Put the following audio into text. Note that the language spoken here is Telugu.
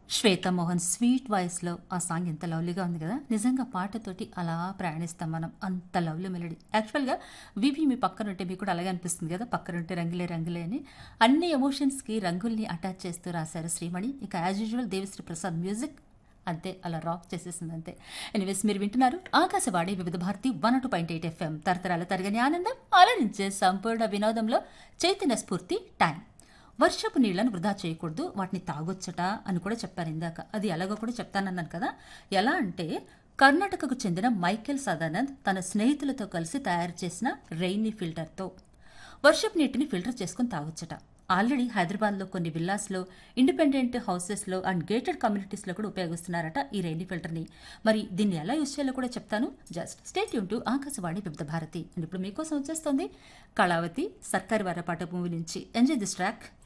శ్వేత మోహన్ స్వీట్ వాయిస్లో ఆ సాంగ్ ఎంత లవ్లీగా ఉంది కదా నిజంగా పాటతోటి అలా ప్రయాణిస్తాం మనం అంత లవ్లీ మెలడీ యాక్చువల్గా వివి మీ పక్కన ఉంటే మీకు కూడా అలాగే అనిపిస్తుంది కదా పక్కన ఉంటే రంగులే రంగులే అని అన్ని ఎమోషన్స్కి రంగుల్ని అటాచ్ చేస్తూ రాశారు శ్రీమణి ఇక as usual Devi Sri Prasad music అంతే అలా రాక్ చేసేసింది అంతే ఎనివేస్ మీరు వింటున్నారు ఆకాశవాణి వివిధ Bharati one two point eight FM తరతరాల తరగని ఆనందం అలరించే సంపూర్ణ వినోదంలో చైతన్య స్ఫూర్తి టైం వర్షపు నీళ్లను వృధా చేయకూడదు వాటిని తాగొచ్చట అని కూడా చెప్పారు ఇందాక అది ఎలాగో కూడా చెప్తానన్నాను కదా ఎలా అంటే కర్ణాటకకు చెందిన మైకేల్ సదానంద్ తన స్నేహితులతో కలిసి తయారు చేసిన రెయినీ ఫిల్టర్తో వర్షపు నీటిని ఫిల్టర్ చేసుకుని తాగొచ్చట ఆల్రెడీ హైదరాబాద్లో కొన్ని విల్లాస్లో ఇండిపెండెంట్ హౌసెస్లో అండ్ గేటెడ్ కమ్యూనిటీస్లో కూడా ఉపయోగిస్తున్నారట ఈ రెయినీ ఫిల్టర్ని మరి దీన్ని ఎలా యూజ్ చేయాలో కూడా చెప్తాను జస్ట్ స్టేట్ యూన్ టు ఆకాశవాణి వివిధ భారతి అండ్ ఇప్పుడు మీకోసం వచ్చేస్తుంది కళావతి సర్కారి వారపాట మూవీ నుంచి ఎంజాయ్ దిస్ ట్రాక్